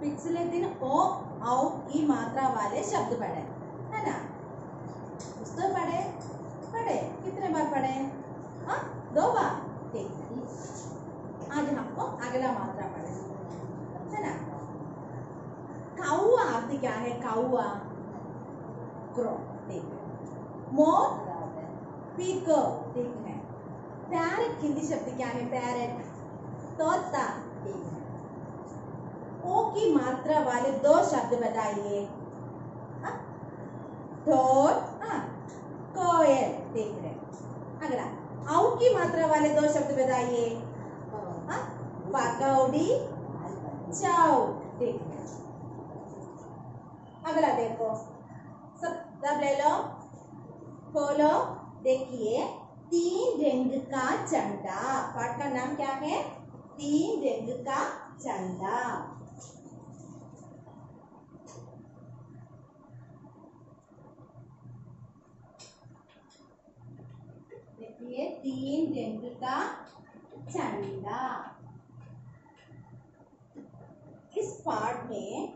पिछले दिन ओ औ की मात्रा वाले शब्द पढ़े है ना पुस्तक पढ़े पढ़े कितने बार पढ़े हाँ दो बार ठीक है आज हमको अगला मात्रा पढ़े है ना कौआ अर्थ क्या है कौआ क्रो ठीक है मोर पीको ठीक है पैरट हिंदी शब्द क्या है पैरट तोता ठीक है ओ की मात्रा वाले दो शब्द बताइए हाँ? ढोल हाँ कोयल ठीक है अगला औ की मात्रा वाले दो शब्द बताइए हाँ? पकौड़ी चाउ ठीक है अगला देखो सब सब ले लो खोलो देखिए तीन रंग का झंडा पाठ का नाम क्या है तीन रंग का झंडा देखिए तीन रंग का झंडा इस पाठ में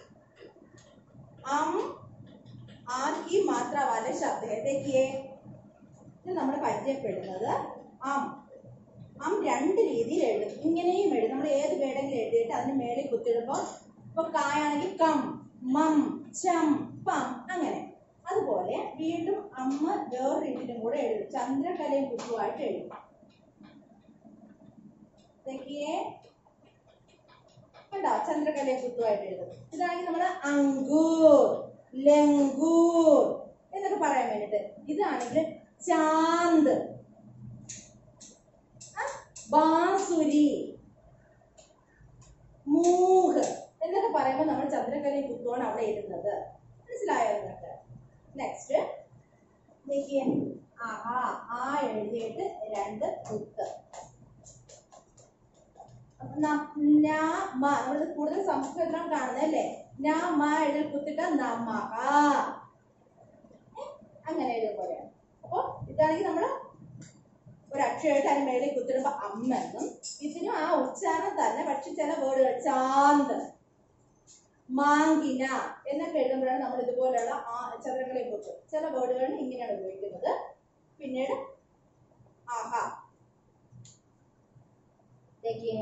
अम ആർ की मात्रा वाले शब्द है देखिए ഇത് നമ്മൾ പരിചയപ്പെടുന്നത് അം അം രണ്ട് രീതിയിൽ എഴുതും ഇങ്ങനെയും എഴുതും നമ്മൾ ഏത് വേടെങ്കിലും എഴുതിയിട്ട് അതിന് മേളിൽ കുത്തിടുമ്പോൾ ഇപ്പൊ കായാണെങ്കിൽ കം മം ചം പം അങ്ങനെ അതുപോലെ വീണ്ടും അമ്മ വേറൊരു രീതിയിലും കൂടെ എഴുതും ചന്ദ്രകലയും കുത്തുമായിട്ട് എഴുതും देखिए കണ്ടോ ചന്ദ്രകലയെ കുത്തുമായിട്ട് എഴുതും ഇതാണെങ്കിൽ നമ്മൾ അങ്കൂർ ലങ്കൂർ എന്നൊക്കെ പറയാൻ വേണ്ടിട്ട് ഇതാണെങ്കിൽ ചാന്ത് ആ, ബാസുരി മൂഹ് എന്നൊക്കെ പറയുമ്പോൾ നമ്മൾ ചന്ദ്രകലയെ കുത്തുവാണ് അവിടെ ഇടുന്നത് മനസ്സിലായോ നിങ്ങൾക്ക് നെക്സ്റ്റ് देखिए ആഹാ ആ എഴുതിയിട്ട് രണ്ട് കുത്ത് നമ്മൾ കൂടുതൽ സംസ്കൃതത്തിലാണ് കാണുന്നത് അല്ലേ ഞാ മ എഴുതി കുത്തിട്ട് നമഹ ഏ? അങ്ങനെ എഴുതും പോലെയാണ് അപ്പൊ ഇതാണെങ്കിൽ നമ്മള് ഒരു അക്ഷരമായിട്ട് അതിന് മേളിൽ കുത്തിടുമ്പോ അമ്മെന്നും ഇതിനും ആ ഉച്ചാരണം തന്നെ പക്ഷെ ചില വേർഡുകൾ ചാന്ത് മാങ്കിന എന്നൊക്കെ എഴുതുമ്പോഴാണ് നമ്മൾ ഇതുപോലെയുള്ള ആ ചതുരങ്ങളെ കുറിച്ച് ചില വേർഡുകളിൽ ഇങ്ങനെയാണ് ഉപയോഗിക്കുന്നത് പിന്നീട് ആഹാ देखिए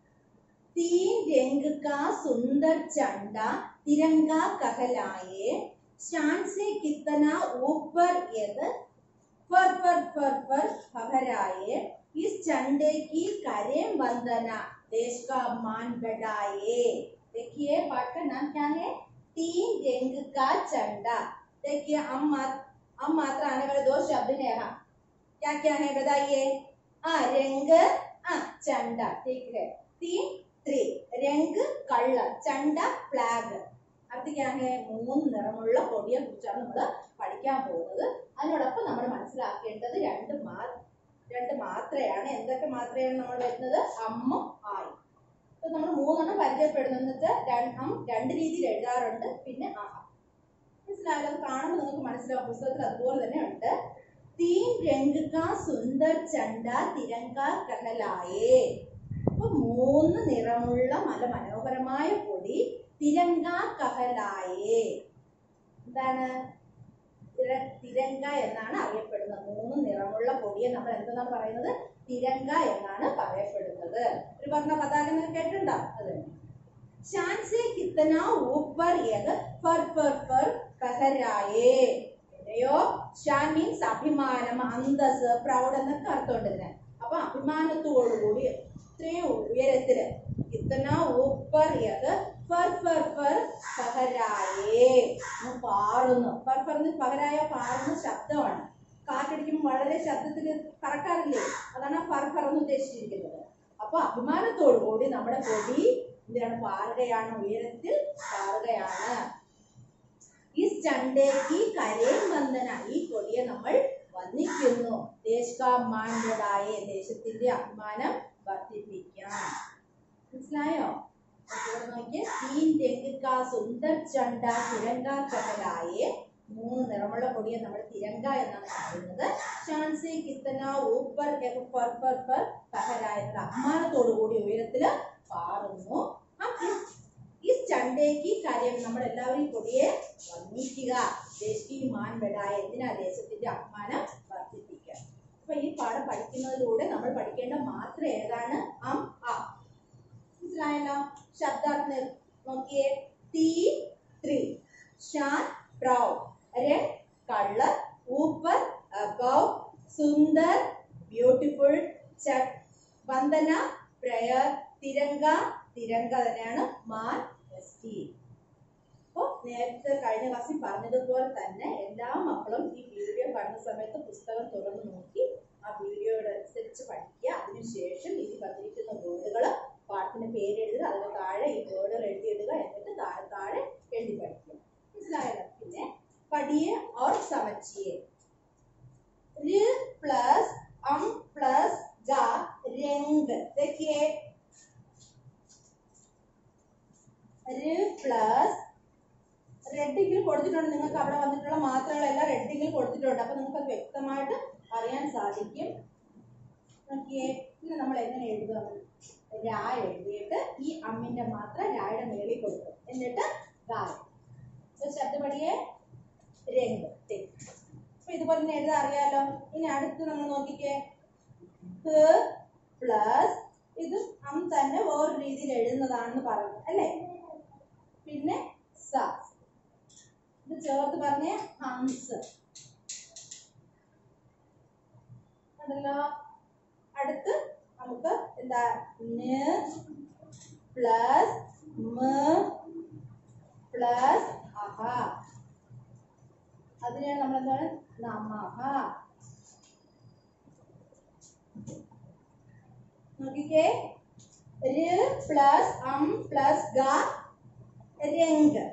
तीन रंग का सुंदर झंडा तिरंगा कहलाए शान से कितना ऊपर यद फर फर फर फर फहराए इस झंडे की करें वंदना देश का मान बढ़ाए देखिए पाठ का नाम क्या है तीन रंग का झंडा देखिए हम मात हम मात्र आने वाले दो शब्द है यहाँ क्या क्या है बताइए हाँ रंग हाँ झंडा ठीक है तीन ത്രീ രംഗ് കള്ള ചണ്ട ഫ്ലാഗ് അടുത്തേക്കാണ് മൂന്ന് നിറമുള്ള കൊടിയെ കുറിച്ചാണ് നമ്മൾ പഠിക്കാൻ പോകുന്നത് അതിനോടൊപ്പം നമ്മൾ മനസ്സിലാക്കേണ്ടത് രണ്ട് മാ രണ്ട് മാത്രയാണ് എന്തൊക്കെ മാത്രയാണ് നമ്മൾ വരുന്നത് അമ്മും ആയും അപ്പൊ നമ്മൾ മൂന്നെണ്ണം പരിചയപ്പെടുന്നത് അം രണ്ട് രീതിയിൽ എഴുതാറുണ്ട് പിന്നെ ആ മനസ്സിലായാലും അത് കാണുമ്പോൾ നിങ്ങൾക്ക് മനസ്സിലാവും പുസ്തകത്തിൽ അതുപോലെ തന്നെ ഉണ്ട് തീൻ രംഗ് കാ സുന്ദർ ചണ്ട തിരങ്ക കഹലായേ അപ്പൊ മൂന്ന് നിറമുള്ള നല്ല മനോഹരമായ പൊടി തിരങ്ക കഹലായേ എന്താണ് തിര- തിരങ്ക എന്നാണ് അറിയപ്പെടുന്നത് മൂന്ന് നിറമുള്ള പൊടിയെ നമ്മൾ എന്തെന്നാണ് പറയുന്നത് തിരങ്ക എന്നാണ് പറയപ്പെടുന്നത് ഒരു പറഞ്ഞ പതാക നിങ്ങൾ കേട്ടിട്ടുണ്ടോ അത് തന്നെ शान से कितना ऊपर यह फर फर फर कहराए എവിടെയോ ഷാൻ മീൻസ് അഭിമാനം അന്തസ് പ്രൗഡ് എന്നൊക്കെ അർത്ഥമുണ്ട് ഇതിന് അപ്പൊ അഭിമാനത്തോടുകൂടി ഇത്രയും ഉയരത്തില് ഇത്തന ഊപ്പർ യത് ഫർ ഫർ ഫർ പകരായേ എന്ന് പാറുന്നു ഫർ ഫർ എന്ന് പകരായ പാറുന്ന ശബ്ദമാണ് കാറ്റടിക്കുമ്പോൾ വളരെ ശബ്ദത്തിൽ പറക്കാറില്ലേ അതാണ് ആ ഫർ ഫർ എന്ന് ഉദ്ദേശിച്ചിരിക്കുന്നത് അപ്പൊ അഭിമാനത്തോടു കൂടി നമ്മുടെ കൊടി എന്തിനാണ് പാറുകയാണ് ഉയരത്തിൽ പാറുകയാണ് ഈ ചണ്ടേക്ക് കരയും വന്ദന ഈ കൊടിയെ നമ്മൾ വന്ദിക്കുന്നു ദേശകാമാന്യതായ ദേശത്തിന്റെ അഭിമാനം വർദ്ധിപ്പിക്കാം മനസ്സിലായോ അപ്പോൾ നോക്കിയേ തീൻ രംഗിക്ക സുന്ദർ ചണ്ട തിരങ്ക കടലായെ മൂന്ന് നിറമുള്ള കൊടിയെ നമ്മൾ തിരങ്ക എന്നാണ് പറയുന്നത് ഷാൻസി കിത്തന ഊപ്പർ എക ഫർ ഫർ ഫർ പഹരായ അഭിമാനത്തോടു കൂടി ഉയരത്തില് പാറുന്നു हम इस इस ബേക്കി കാര്യം നമ്മൾ എല്ലാവരും കൊടിയെ വന്നിക്കുക ദേശീയമാൻ ബെടായ എന്തിനാ ദേശത്തിന്റെ അഭിമാനം വർദ്ധിപ്പിക്കുക അപ്പൊ ഈ പാഠം പഠിക്കുന്നതിലൂടെ നമ്മൾ പഠിക്കേണ്ട മാത്രം ഏതാണ് അം ആ മനസ്സിലായല്ലോ ശബ്ദാർത്ഥം നോക്കിയേ തീ ത്രീ ഷാൻ പ്രൗ രൺ കളർ ഊപ്പർ അബവ് സുന്ദർ ബ്യൂട്ടിഫുൾ ചട്ട് വന്ദന പ്രയർ തിരങ്ക തിരങ്ക തന്നെയാണ് മാൻ എസ് ടി അപ്പോൾ നേരത്തെ കഴിഞ്ഞ ക്ലാസ്സിൽ പറഞ്ഞതുപോലെ തന്നെ എല്ലാ മക്കളും ഈ വീഡിയോ കാണുന്ന സമയത്ത് പുസ്തകം തുറന്ന് നോക്കി ആ വീഡിയോയുടെ അനുസരിച്ച് പഠിക്കുക അതിനുശേഷം ഇതിൽ തന്നിരിക്കുന്ന വേർഡുകൾ പാഠത്തിന് പേരെഴുതുക അതിന് താഴെ ഈ വേർഡുകൾ എഴുതിയിടുക എന്നിട്ട് താഴെ താഴെ എഴുതി പഠിക്കുക മനസ്സിലായല്ലോ പിന്നെ പഠിയെ और समझिए ര് പ്ലസ് അം പ്ലസ് ഗ രംഗ് देखिए ര് പ്ലസ് റെഡിങ്ങിൽ കൊടുത്തിട്ടുണ്ട് നിങ്ങൾക്ക് അവിടെ വന്നിട്ടുള്ള മാത്രങ്ങളെല്ലാം റെഡിങ്ങിൽ കൊടുത്തിട്ടുണ്ട് അപ്പൊ നിങ്ങൾക്ക് അത് വ്യക്തമായിട്ട് അറിയാൻ സാധിക്കും നോക്കിയേ പിന്നെ നമ്മൾ എങ്ങനെ എഴുതുക രാ എഴുതിയിട്ട് ഈ അമ്മിന്റെ മാത്രം രായുടെ മേളിൽ കൊടുക്കും എന്നിട്ട് ഗായ ശബ്ദപടിയെ രംഗ് തെറ്റ് അപ്പൊ ഇതുപോലെ തന്നെ എഴുതാൻ അറിയാലോ ഇനി അടുത്ത് നമ്മൾ നോക്കിക്കേ ഹ് പ്ലസ് ഇത് അം തന്നെ വേറൊരു രീതിയിൽ എഴുതുന്നതാണെന്ന് പറഞ്ഞു അല്ലേ പിന്നെ സ ഇത് ചേർത്ത് പറഞ്ഞ ഹംസ് അതല്ലോ അടുത്ത് നമുക്ക് എന്താ ന് പ്ലസ് മ പ്ലസ് അഹ അതിനെയാണ് നമ്മൾ എന്താണ് നമഹ നോക്കിക്കേ ര് പ്ലസ് അം പ്ലസ് ഗ രംഗ്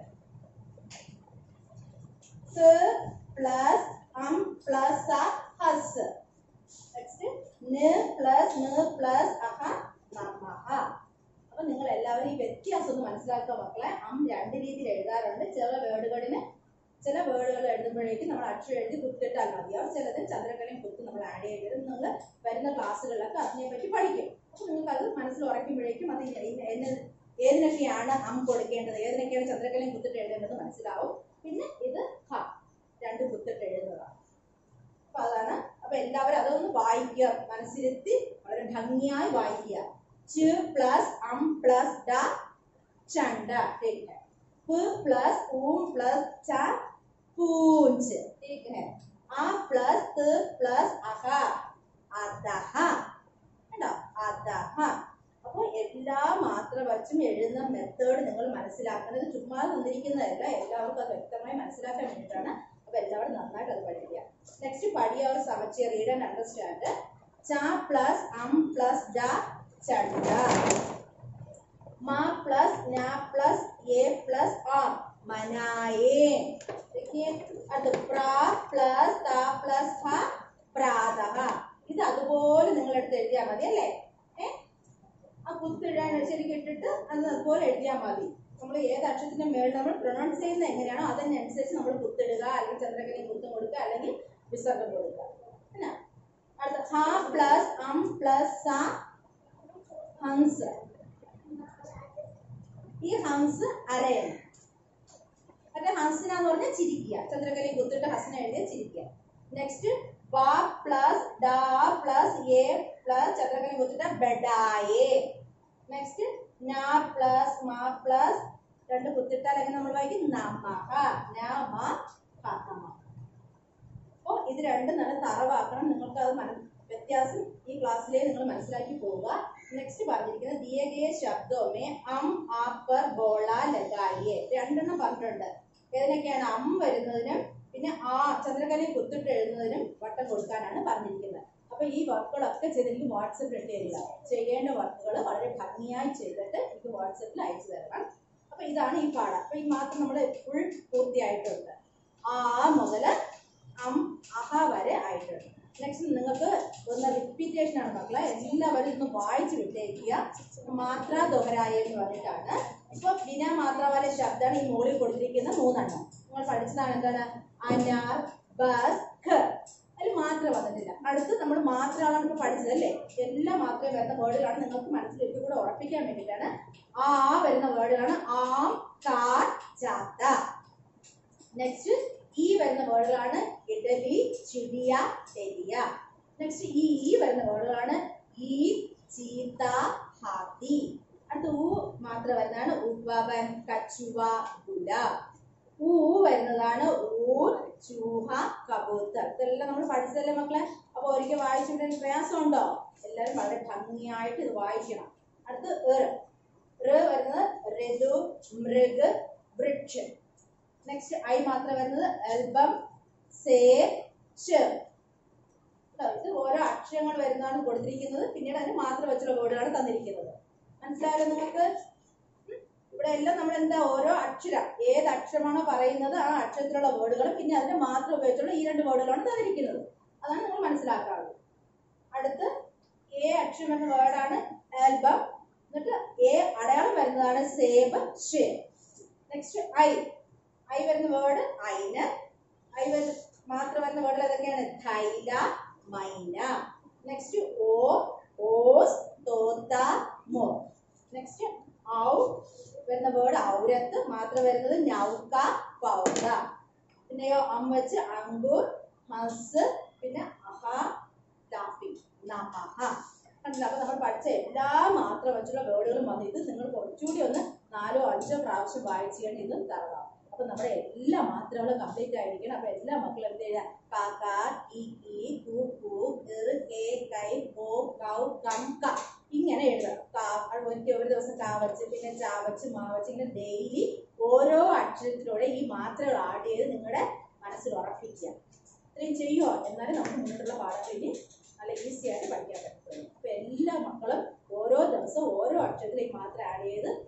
സ് പ്ലസ് അം പ്ലസ് അ ഹസ് നെക്സ്റ്റ് ന് പ്ലസ് ന് പ്ലസ് അഹ നമഹ അപ്പൊ നിങ്ങൾ എല്ലാവരും ഈ വ്യത്യാസം ഒന്ന് മനസ്സിലാക്കുക മക്കളെ അം രണ്ട് രീതിയിൽ എഴുതാറുണ്ട് ചില വേർഡുകളിന് ചില വേർഡുകൾ എഴുതുമ്പോഴേക്കും നമ്മൾ അക്ഷരം എഴുതി കുത്തിട്ടാൽ മതിയാവും ചിലത് ചന്ദ്രക്കലയും കുത്ത് നമ്മൾ ആഡ് ചെയ്തത് നിങ്ങൾ വരുന്ന ക്ലാസ്സുകളിലൊക്കെ അതിനെപ്പറ്റി പഠിക്കും അപ്പൊ നിങ്ങൾക്ക് അത് മനസ്സിൽ ഉറയ്ക്കുമ്പോഴേക്കും അത് ഇന്ന- ഇന്ന- എന്ന- ഏതിനൊക്കെയാണ് അം കൊടുക്കേണ്ടത് ഏതിനൊക്കെയാണ് ചന്ദ്രക്കലയും കുത്തിട്ട് എഴുതേണ്ടത് മനസ്സിലാവും പിന്നെ ഇത് ഹ രണ്ട് കുത്തിട്ട് എഴുതുന്നതാണ് അപ്പൊ അതാണ് അപ്പൊ എല്ലാവരും അതൊന്ന് വായിക്കുക മനസ്സിലെത്തി വളരെ ഭംഗിയായി വായിക്കുക ച് പ്ലസ് അം പ്ലസ് ഡ ചണ്ട ठीक है प प्लस ऊ प्लस च पूंछ ठीक है आ प्लस त प्लस अह अदह കണ്ടോ അദഹ അപ്പോൾ എല്ലാ മാത്ര വച്ചും എഴുതുന്ന മെത്തേഡ് നിങ്ങൾ മനസ്സിലാക്കുന്നത് ചുമ്മാ തന്നിരിക്കുന്നതല്ല എല്ലാവർക്കും അത് വ്യക്തമായി മനസ്സിലാക്കാൻ വേണ്ടിയിട്ടാണ് അപ്പൊ എല്ലാവരും നന്നായിട്ട് അത് പഠിക്കുക നെക്സ്റ്റ് പഠിയവർ സമച്ച് റീഡ് ആൻഡ് അണ്ടർസ്റ്റാൻഡ് ച പ്ലസ് അം പ്ലസ് ഡ ചണ്ട മാ പ്ലസ് ന പ്ലസ് എ പ്ലസ് ആം മനായേ देखिए അത് പ്രാ പ്ലസ് ത പ്ലസ് ഹ പ്രാതഹ ഇത് അതുപോലെ നിങ്ങൾ എടുത്ത് എഴുതിയാൽ മതി അല്ലേ ഏ ആ കുത്തിടാൻ ശരിക്കും ഇട്ടിട്ട് അത് അതുപോലെ എഴുതിയാൽ മതി നമ്മൾ ഏത് അക്ഷരത്തിന്റെ മേളിൽ നമ്മൾ പ്രൊനൗൺസ് ചെയ്യുന്നത് എങ്ങനെയാണോ അതിനനുസരിച്ച് നമ്മൾ കുത്തിടുക അല്ലെങ്കിൽ ചന്ദ്രകനെ കുത്തും കൊടുക്കുക അല്ലെങ്കിൽ വിസർഗം കൊടുക്കുക എന്നാ അടുത്ത ഹ പ്ലസ് അം പ്ലസ് സ ഹംസ് ഈ ഹംസ് അരയാണ് മറ്റേ ഹംസിനാന്ന് പറഞ്ഞാൽ ചിരിക്കുക ചന്ദ്രകലയും കുത്തിട്ട് ഹസന എഴുതിയ ചിരിക്കുക നെക്സ്റ്റ് ബ പ്ലസ് ഡ പ്ലസ് എ പ്ലസ് ചന്ദ്രകലയും കുത്തിട്ട് ബെഡായേ നെക്സ്റ്റ് ന പ്ലസ് മ പ്ലസ് രണ്ട് കുത്തിട്ടാൽ എങ്ങനെ നമ്മൾ വായിക്കും നമഹ നമ ഹ നമ അപ്പോൾ ഇത് രണ്ടും നല്ല തറവാക്കണം നിങ്ങൾക്ക് അത് മന വ്യത്യാസം ഈ ക്ലാസ്സിലേ നിങ്ങൾ മനസ്സിലാക്കി പോവുക നെക്സ്റ്റ് പറഞ്ഞിരിക്കുന്നത് ദിയ ഗയ ശബ്ദോമേ അം ആപ്പർ ബോള ലഗായിയെ രണ്ടെണ്ണം പറഞ്ഞിട്ടുണ്ട് ഏതിനൊക്കെയാണ് അം വരുന്നതിനും പിന്നെ ആ ചന്ദ്രകലയും കുത്തിട്ട് എഴുതുന്നതിനും വട്ടം കൊടുക്കാനാണ് പറഞ്ഞിരിക്കുന്നത് അപ്പൊ ഈ വർക്കുകളൊക്കെ ചെയ്ത് എനിക്ക് വാട്സപ്പിൽ ഇട്ട് തരിക ചെയ്യേണ്ട വർക്കുകൾ വളരെ ഭംഗിയായി ചെയ്തിട്ട് എനിക്ക് വാട്സപ്പിൽ അയച്ചു തരണം അപ്പൊ ഇതാണ് ഈ പാഠം അപ്പൊ ഈ മാത്രം നമ്മൾ ഫുൾ പൂർത്തിയായിട്ടുണ്ട് ആ മുതല് അം അഹ വരെ ആയിട്ടുണ്ട് നെക്സ്റ്റ് നിങ്ങൾക്ക് ഒന്ന് റിപ്പീറ്റേഷൻ ആണ് മക്കളെ എല്ലാവരും ഒന്ന് വായിച്ചു വിട്ടേക്കുക മാത്ര ദോഹരായ എന്ന് പറഞ്ഞിട്ടാണ് ഇപ്പൊ ബിന മാത്ര വരെ ശബ്ദമാണ് ഈ മുകളിൽ കൊടുത്തിരിക്കുന്ന മൂന്നെണ്ണം നിങ്ങൾ പഠിച്ചതാണ് എന്താണ് അനാർ ബസ് ഖ അതിൽ മാത്ര വന്നിട്ടില്ല അടുത്ത് നമ്മൾ മാത്രകളാണ് ഇപ്പൊ പഠിച്ചത് അല്ലേ എല്ലാ മാത്രമേ വരുന്ന വേർഡുകളാണ് നിങ്ങൾക്ക് മനസ്സിൽ ഒരിക്കൽ കൂടെ ഉറപ്പിക്കാൻ വേണ്ടിയിട്ടാണ് ആ വരുന്ന വേർഡുകളാണ് ആം കാർ ചാത്ത നെക്സ്റ്റ് ഈ വരുന്ന വേർഡുകളാണ് ഇഡലി ചുരിയ തെരിയ നെക്സ്റ്റ് ഈ ഈ വരുന്ന വേർഡുകളാണ് ഈ ചീത്ത ഹാത്തി അടുത്ത ഊ മാത്രം വരുന്നതാണ് ഉവ്വവൻ കച്ചുവ ഗുല ഊ വരുന്നതാണ് ഊർ ചൂഹ കബൂത്തർ ഇതെല്ലാം നമ്മൾ പഠിച്ചതല്ലേ മക്കളെ അപ്പൊ ഒരിക്കൽ വായിച്ചിട്ട് പ്രയാസമുണ്ടോ എല്ലാവരും വളരെ ഭംഗിയായിട്ട് ഇത് വായിക്കണം അടുത്ത് ഏർ റ് വരുന്നത് ഋതു മൃഗ് വൃക്ഷം നെക്സ്റ്റ് ഐ മാത്രം വരുന്നത് ആൽബം സേ ഷ് കേട്ടോ, ഇത് ഓരോ അക്ഷരങ്ങൾ വരുന്നതാണ് കൊടുത്തിരിക്കുന്നത് പിന്നീട് അതിന് മാത്രം വെച്ചുള്ള വേർഡുകളാണ് തന്നിരിക്കുന്നത് മനസ്സിലായല്ലോ നിങ്ങൾക്ക് ഉം? ഇവിടെ എല്ലാം നമ്മൾ എന്താ ഓരോ അക്ഷരം ഏത് അക്ഷരമാണോ പറയുന്നത് ആ അക്ഷരത്തിലുള്ള വേർഡുകൾ പിന്നെ അതിന് മാത്രം ഉപയോഗിച്ചുള്ള ഈ രണ്ട് വേർഡുകളാണ് തന്നിരിക്കുന്നത് അതാണ് നിങ്ങൾ മനസ്സിലാക്കാറുള്ളത് അടുത്ത് എ അക്ഷരം എന്ന വേർഡാണ് ആൽബം എന്നിട്ട് എ അടയാളം വരുന്നതാണ് സേബ് ഷേ നെക്സ്റ്റ് ഐ ഐ വരുന്ന വേർഡ് ഐന് ഐ വരുന്ന മാത്രം വരുന്ന വേർഡിൽ ഏതൊക്കെയാണ് ഥൈല മൈന നെക്സ്റ്റ് ഓ ഓസ് തോത്ത മോ നെക്സ്റ്റ് ഔ വരുന്ന വേർഡ് ഔരത്ത് മാത്രം വരുന്നത് നൗക പൗക പിന്നെയോ അമ്മച്ച് അങ്കൂർ ഹസ് പിന്നെ അഹ ലാഫിംഗ് നമഹ കണ്ടില്ല അപ്പൊ നമ്മൾ പഠിച്ച എല്ലാ മാത്രം വെച്ചുള്ള വേർഡുകളും വന്നു ഇത് നിങ്ങൾ കുറച്ചുകൂടി ഒന്ന് നാലോ അഞ്ചോ പ്രാവശ്യം വായിച്ചു കഴിഞ്ഞ് ഇത് തറവാം അപ്പൊ നമ്മുടെ എല്ലാ മാത്രങ്ങളും കംപ്ലീറ്റ് ആയിരിക്കണം അപ്പൊ എല്ലാ മക്കളും എന്ത് ചെയ്യുക കാക്ക ഈ ഈ കൂ കൂ കെറ് കേ കൈ കോ കൗ കം ക ഇങ്ങനെ എഴുതണം കാ അത് ഒരിക്കൽ ഒരു ദിവസം കാ വച്ച് പിന്നെ ചാ വച്ച് മാ വച്ച് ഇങ്ങനെ ഡെയിലി ഓരോ അക്ഷരത്തിലൂടെ ഈ മാത്രകൾ ആഡ് ചെയ്ത് നിങ്ങളുടെ മനസ്സിൽ ഉറപ്പിക്കുക ഇത്രയും ചെയ്യുമോ എന്നാലും നമുക്ക് മുന്നോട്ടുള്ള പാഠങ്ങൾ ഇനി നല്ല ഈസി ആയിട്ട് പഠിക്കാൻ പറ്റുള്ളൂ അപ്പൊ എല്ലാ മക്കളും ഓരോ ദിവസവും ഓരോ അക്ഷരത്തിലേക്ക് മാത്രം ആഡ് ചെയ്ത്